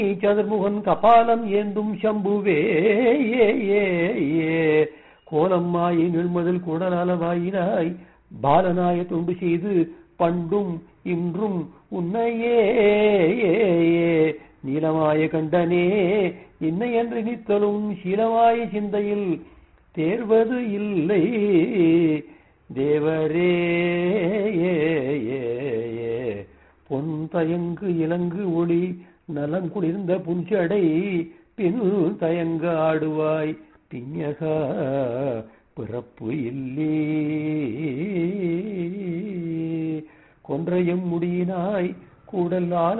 சதுர்முகன் கபாலம் ஏந்தும் சம்புவே ஏ ஏ ஏ கோலம்மாயை நிழ்மதில் குடநலவாயினாய் பாலனாய தொண்டு செய்து பண்டும் இன்றும் உன்னையே நீலமாய கண்டனே இன்னை என்று நித்தலும் சீலமாய சிந்தையில் தேர்வது இல்லை தேவரே பொன் தயங்கு இலங்கு ஒளி நலங்குளிர்ந்த புஞ்சடை பின் தயங்க ஆடுவாய் பிஞகா பிறப்பு இல்லே கொன்றையும் முடியினாய் கூடல் ஆல